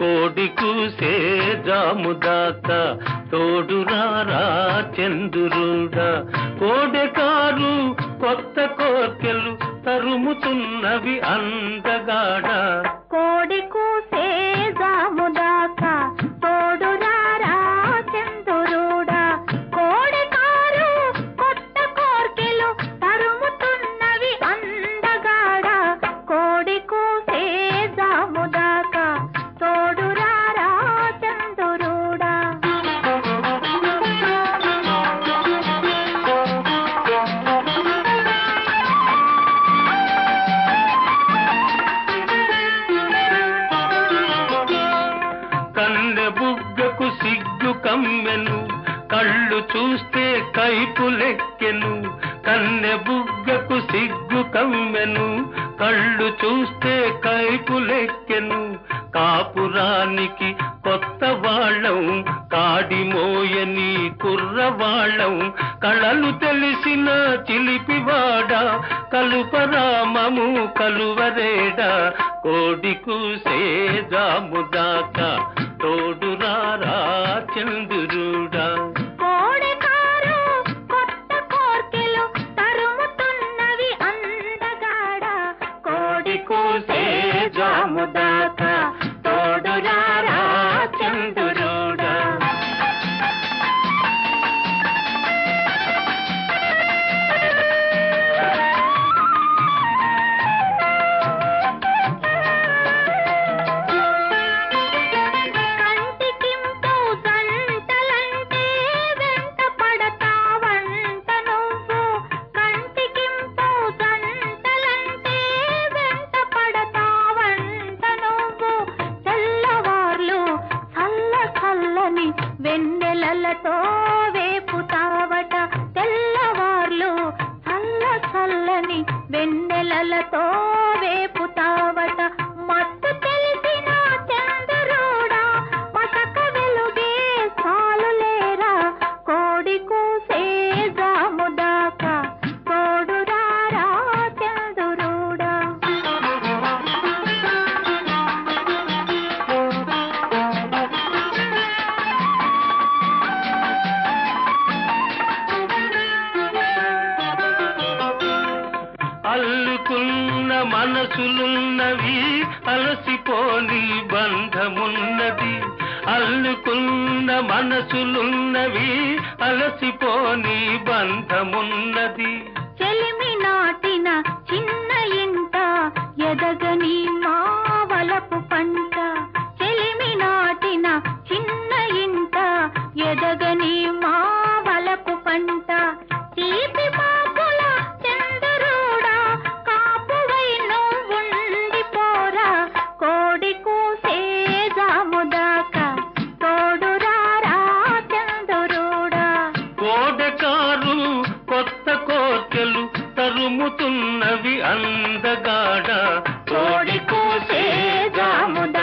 కోడి కూసే జాముదాకా తోడురారా చంద్రుడా కోడెకారు కొత్త కోర్కెలు తరుముతున్నవి అందగాడ కోడి కూసే జాముదాకా తోడురారా చందురుడా కోడి కారు కొత్త కోర్కెలు తరుముతున్నవి అందగాడ కోడి కూసే జాముదాకా తోడురారా చందురుడా కన్నె బుగ్గకు సిగ్గు కమ్మెను కళ్ళు చూస్తే కైపు లెక్కెను కన్నె బుగ్గకు సిగ్గు కమ్మెను కళ్ళు చూస్తే కైపు లెక్కెను కాపురానికి కొత్త వాళ్ళం కాడి మోయని కుర్రవాళ్ళం కళలు తెలిసిన చిలిపివాడ కలుపరామము కలువరేడా కోడి కూసే జాముదాకా తోడురారా చంద్రుడా కోడి కారు కొత్త కోర్కెలు తరుముతున్నవి అందగాడ కోడి కూసే జాముదాకా తోడురారా చంద్రుడా కంటికింపు జంటలంటే వెంట పడతావంట నువ్వు కంటికింపు జంటలంటే వెంట పడతావంట నువ్వు తెల్లవార్లు చల్ల చల్లని వెన్నెలలతో వేపుతావట తెల్లవార్లు చల్ల చల్లని వెన్నెలలతో వేపుతావట మత్తు తెలిసిన చంద్రుడా పటక వెలుగే చాలు లేరా కోడి కూసే జాముదాకా తోడురారా చంద్రుడా అల్లుకున్న మనసులున్నవి అలసిపోని బంధమున్నది అల్లుకున్న మనసులున్నవి అలసిపోని బంధమున్నది చెలిమి నాటిన చిన్న ఇంట ఎదగని మావలపు పంట చెలిమి నాటిన చిన్న ఇంట ఎదగని మావలపు పంట తీపి మాపుల చంద్రుడా కాపువై నువ్వుండిపోరా కోడి కూసే జాముదాకా తోడురారా చంద్రుడా కోడకారు కొత్త కోర్కెలు తరుముతున్నవి అందగాడ కోడి కూసే జాముదాకా